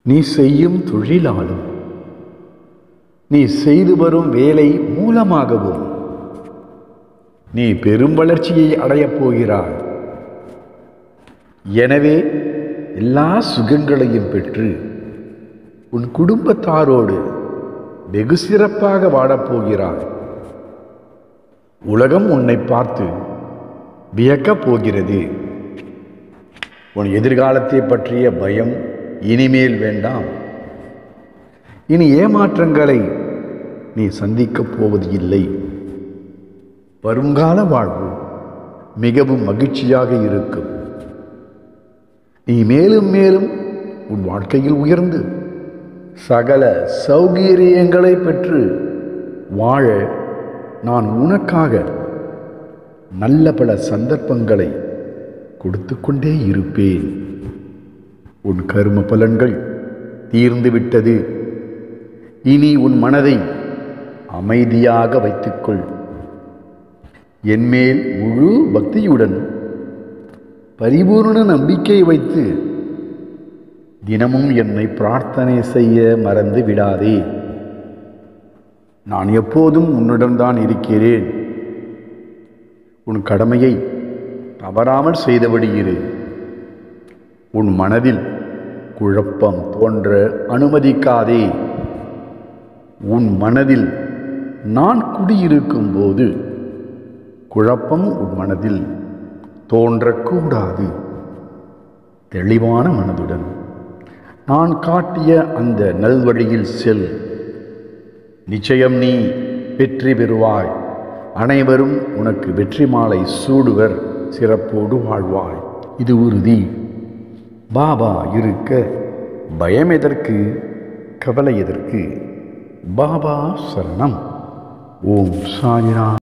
நீ செய்யும் தொழிலாலும் நீ செய்து வரும் வேலை மூலமாகவும் நீ பெரும் வளர்ச்சியை அடையப் போகிறாய் எனவே எல்லா சுகங்களையும் பெற்று உன் குடும்பத்தாரோடு வெகு சிறப்பாக வாழப்போகிறாய் உலகம் உன்னை பார்த்து வியக்கப் போகிறது உன் எதிர்காலத்தை பற்றிய பயம் இனிமேல் வேண்டாம் இனி ஏமாற்றங்களை நீ சந்திக்கப் போவது இல்லை வருங்கால வாழ்வு மிகவும் மகிழ்ச்சியாக இருக்கும் நீ மேலும் மேலும் உன் வாழ்க்கையில் உயர்ந்து சகல சௌகரியங்களை பெற்று வாழ நான் உனக்காக நல்ல பல சந்தர்ப்பங்களை கொடுத்து கொண்டே இருப்பேன் உன் கரும பலன்கள் தீர்ந்து விட்டது இனி உன் மனதை அமைதியாக வைத்துக்கொள் என்மேல் முழு பக்தியுடன் பரிபூர்ண நம்பிக்கை வைத்து தினமும் என்னை பிரார்த்தனை செய்ய மறந்து விடாதே நான் எப்போதும் உன்னுடன் தான் இருக்கிறேன் உன் கடமையை தவறாமல் செய்தபடி இரு உன் மனதில் குழப்பம் தோன்ற அனுமதிக்காதே உன் மனதில் நான் குடியிருக்கும் போது குழப்பம் உன் மனதில் தோன்றக்கூடாது தெளிவான மனதுடன் நான் காட்டிய அந்த நல்வழியில் செல் நிச்சயம் நீ வெற்றி பெறுவாய் அனைவரும் உனக்கு வெற்றி மாலை சூடுவர் சிறப்போடு வாழ்வாய் இது உறுதி பாபா இருக்க பயம் எதற்கு கவலை எதற்கு பாபா சரணம் ஓம் சாயிராம்